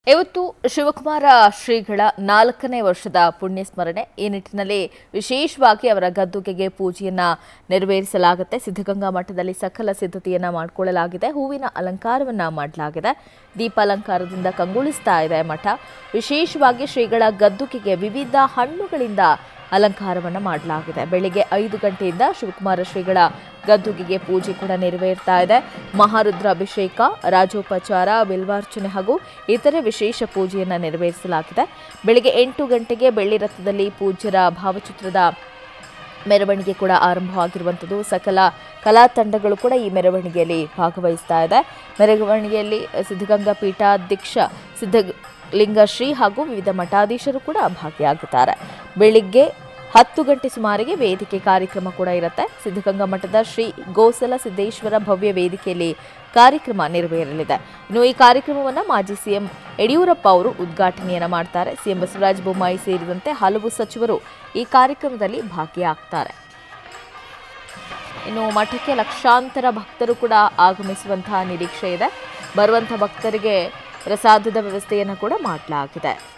ಇವತ್ತು ಶಿವಕುಮಾರ ಶ್ರೀಗಳ ನಾಲ್ಕನೇ ವರ್ಷದ ಪುಣ್ಯ ಸ್ಮರಣೆ ಈ ನಿಟ್ಟಿನಲ್ಲಿ ವಿಶೇಷವಾಗಿ ಅವರ ಗದ್ದುಗೆಗೆ ಪೂಜೆಯನ್ನ ನೆರವೇರಿಸಲಾಗುತ್ತೆ ಸಿದ್ಧಗಂಗಾ ಮಠದಲ್ಲಿ ಸಕಲ ಸಿದ್ಧತೆಯನ್ನ ಮಾಡಿಕೊಳ್ಳಲಾಗಿದೆ ಹೂವಿನ ಅಲಂಕಾರವನ್ನ ಮಾಡಲಾಗಿದೆ ದೀಪಾಲಂಕಾರದಿಂದ ಕಂಗೊಳಿಸ್ತಾ ಇದೆ ಮಠ ವಿಶೇಷವಾಗಿ ಶ್ರೀಗಳ ಗದ್ದುಗೆಗೆ ವಿವಿಧ ಹಣ್ಣುಗಳಿಂದ ಅಲಂಕಾರವನ್ನು ಮಾಡಲಾಗಿದೆ ಬೆಳಿಗ್ಗೆ ಐದು ಗಂಟೆಯಿಂದ ಶಿವಕುಮಾರ ಶ್ರೀಗಳ ಗದ್ದುಗೆಗೆ ಪೂಜೆ ಕೂಡ ನೆರವೇರ್ತಾ ಇದೆ ಮಹಾರುದ್ರ ಅಭಿಷೇಕ ರಾಜೋಪಚಾರ ಬಿಲ್ವಾರ್ಚನೆ ಹಾಗೂ ಇತರೆ ವಿಶೇಷ ಪೂಜೆಯನ್ನು ನೆರವೇರಿಸಲಾಗಿದೆ ಬೆಳಿಗ್ಗೆ ಎಂಟು ಗಂಟೆಗೆ ಬೆಳ್ಳಿ ರಥದಲ್ಲಿ ಪೂಜ್ಯರ ಭಾವಚಿತ್ರದ ಮೆರವಣಿಗೆ ಕೂಡ ಆರಂಭವಾಗಿರುವಂಥದ್ದು ಸಕಲ ಕಲಾ ತಂಡಗಳು ಕೂಡ ಈ ಮೆರವಣಿಗೆಯಲ್ಲಿ ಭಾಗವಹಿಸ್ತಾ ಇದೆ ಮೆರವಣಿಗೆಯಲ್ಲಿ ಸಿದ್ಧಗಂಗಾ ಪೀಠಾಧ್ಯಕ್ಷ ಸಿದ್ಧಲಿಂಗ ಶ್ರೀ ಹಾಗೂ ವಿವಿಧ ಮಠಾಧೀಶರು ಕೂಡ ಭಾಗಿಯಾಗುತ್ತಾರೆ ಬೆಳಿಗ್ಗೆ ಹತ್ತು ಗಂಟೆ ಸುಮಾರಿಗೆ ವೇದಿಕೆ ಕಾರ್ಯಕ್ರಮ ಕೂಡ ಇರುತ್ತೆ ಸಿದ್ಧಗಂಗಾ ಮಠದ ಶ್ರೀ ಗೋಸಲ ಸಿದ್ದೇಶ್ವರ ಭವ್ಯ ವೇದಿಕೆಯಲ್ಲಿ ಕಾರ್ಯಕ್ರಮ ನೆರವೇರಲಿದೆ ಇನ್ನು ಈ ಕಾರ್ಯಕ್ರಮವನ್ನು ಮಾಜಿ ಸಿಎಂ ಯಡಿಯೂರಪ್ಪ ಅವರು ಉದ್ಘಾಟನೆಯನ್ನ ಮಾಡ್ತಾರೆ ಸಿಎಂ ಬಸವರಾಜ ಬೊಮ್ಮಾಯಿ ಸೇರಿದಂತೆ ಹಲವು ಸಚಿವರು ಈ ಕಾರ್ಯಕ್ರಮದಲ್ಲಿ ಭಾಗಿಯಾಗ್ತಾರೆ ಇನ್ನು ಮಠಕ್ಕೆ ಲಕ್ಷಾಂತರ ಭಕ್ತರು ಕೂಡ ಆಗಮಿಸುವಂತಹ ನಿರೀಕ್ಷೆ ಇದೆ ಬರುವಂತಹ ಭಕ್ತರಿಗೆ ಪ್ರಸಾದದ ವ್ಯವಸ್ಥೆಯನ್ನು ಕೂಡ ಮಾಡಲಾಗಿದೆ